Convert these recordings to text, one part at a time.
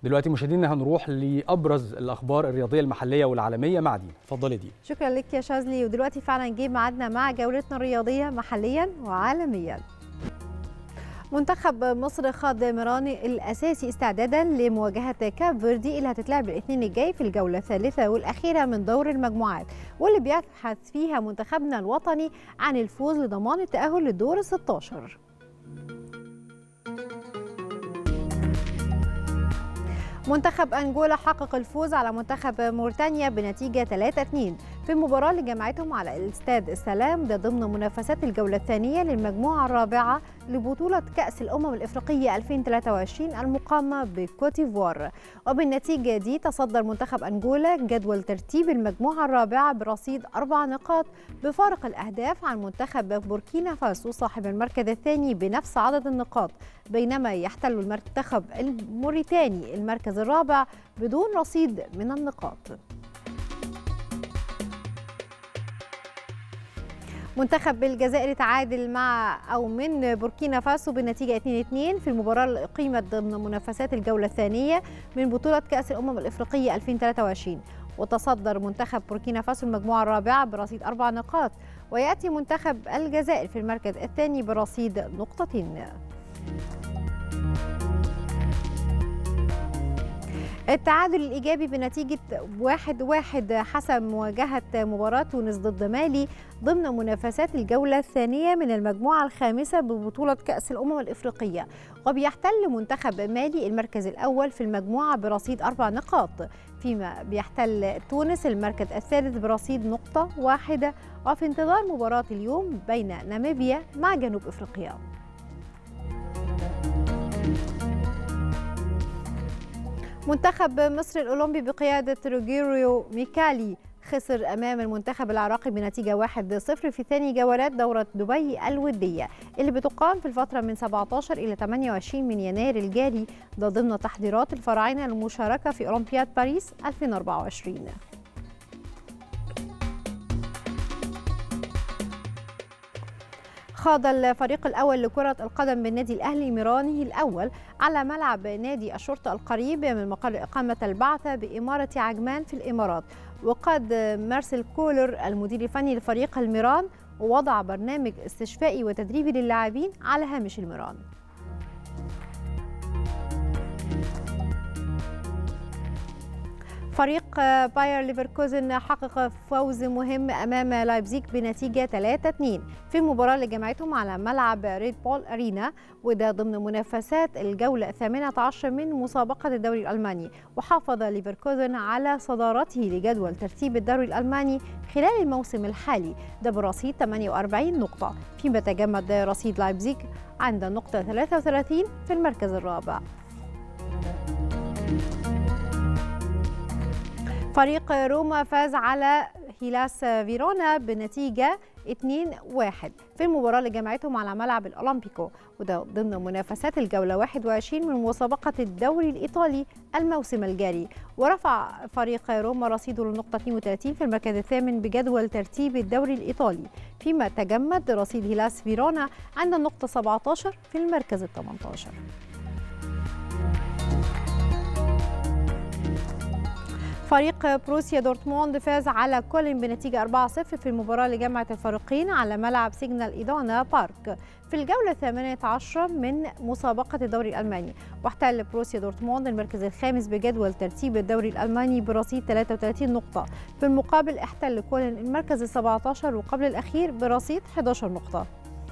دلوقتي مشاهدينا هنروح لابرز الاخبار الرياضيه المحليه والعالميه مع دينا اتفضلي دي شكرا لك يا شاذلي ودلوقتي فعلا جه ميعادنا مع جولتنا الرياضيه محليا وعالميا منتخب مصر خاض مراني الاساسي استعدادا لمواجهه كاب فيردي اللي هتتلعب الاثنين الجاي في الجوله الثالثه والاخيره من دور المجموعات واللي بيبحث فيها منتخبنا الوطني عن الفوز لضمان التاهل للدور ال 16 منتخب أنجولا حقق الفوز على منتخب موريتانيا بنتيجة 3-2 في المباراة اللي جمعتهم على الاستاد السلام ده ضمن منافسات الجولة الثانية للمجموعة الرابعة لبطولة كأس الأمم الإفريقية 2023 المقامة بكوتيفوار وبالنتيجة دي تصدر منتخب أنجولا جدول ترتيب المجموعة الرابعة برصيد أربع نقاط بفارق الأهداف عن منتخب بوركينا فاسو صاحب المركز الثاني بنفس عدد النقاط بينما يحتل المنتخب الموريتاني المركز الرابع بدون رصيد من النقاط منتخب الجزائر تعادل مع او من بوركينا فاسو بنتيجه 2-2 في المباراه اللي اقيمت ضمن منافسات الجوله الثانيه من بطوله كاس الامم الافريقيه 2023 وتصدر منتخب بوركينا فاسو المجموعه الرابعه برصيد اربع نقاط وياتي منتخب الجزائر في المركز الثاني برصيد نقطتين التعادل الإيجابي بنتيجة واحد واحد حسب مواجهة مباراة تونس ضد مالي ضمن منافسات الجولة الثانية من المجموعة الخامسة ببطولة كأس الأمم الإفريقية وبيحتل منتخب مالي المركز الأول في المجموعة برصيد أربع نقاط فيما بيحتل تونس المركز الثالث برصيد نقطة واحدة وفي انتظار مباراة اليوم بين ناميبيا مع جنوب إفريقيا منتخب مصر الأولمبي بقيادة روجيريو ميكالي خسر أمام المنتخب العراقي بنتيجة 1-0 في ثاني جولات دورة دبي الودية اللي بتقام في الفترة من 17 إلى 28 من يناير الجاري ده ضمن تحضيرات الفراعنة للمشاركة في أولمبياد باريس 2024 خاض الفريق الأول لكرة القدم بالنادي الأهلي ميرانه الأول على ملعب نادي الشرطة القريب من مقر إقامة البعثة بإمارة عجمان في الإمارات وقد مارسيل كولر المدير الفني لفريق الميران ووضع برنامج استشفائي وتدريبي للاعبين على هامش الميران فريق باير ليفركوزن حقق فوز مهم امام لايبزيج بنتيجه 3-2 في المباراه اللي جمعتهم على ملعب ريد بول ارينا وده ضمن منافسات الجوله الثامنه عشر من مسابقه الدوري الالماني وحافظ ليفركوزن على صدارته لجدول ترتيب الدوري الالماني خلال الموسم الحالي ده برصيد 48 نقطه فيما تجمد رصيد لايبزيج عند نقطه 33 في المركز الرابع فريق روما فاز على هيلاس فيرونا بنتيجة 2-1 في المباراة اللي جمعتهم على ملعب الأولمبيكو وده ضمن منافسات الجولة 21 من مسابقة الدوري الإيطالي الموسم الجاري ورفع فريق روما رصيده للنقطة 32 في المركز الثامن بجدول ترتيب الدوري الإيطالي فيما تجمد رصيد هيلاس فيرونا عند النقطة 17 في المركز ال 18 فريق بروسيا دورتموند فاز على كولين بنتيجة 4-0 في المباراة اللي جمعت الفريقين على ملعب سيجنال إيدانا بارك في الجولة الثامنة عشرة من مسابقة الدوري الألماني واحتل بروسيا دورتموند المركز الخامس بجدول ترتيب الدوري الألماني برصيد 33 نقطة في المقابل احتل كولين المركز ال 17 وقبل الأخير برصيد 11 نقطة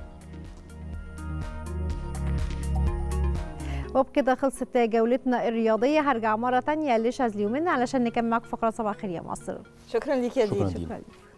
وبكده خلصت جولتنا الرياضيه هرجع مره تانية لشاذلي ومنى علشان نكمل معاكم فقره صباح الخير يا مصر شكرا ليك يا دي شكراً شكرا دينا. شكرا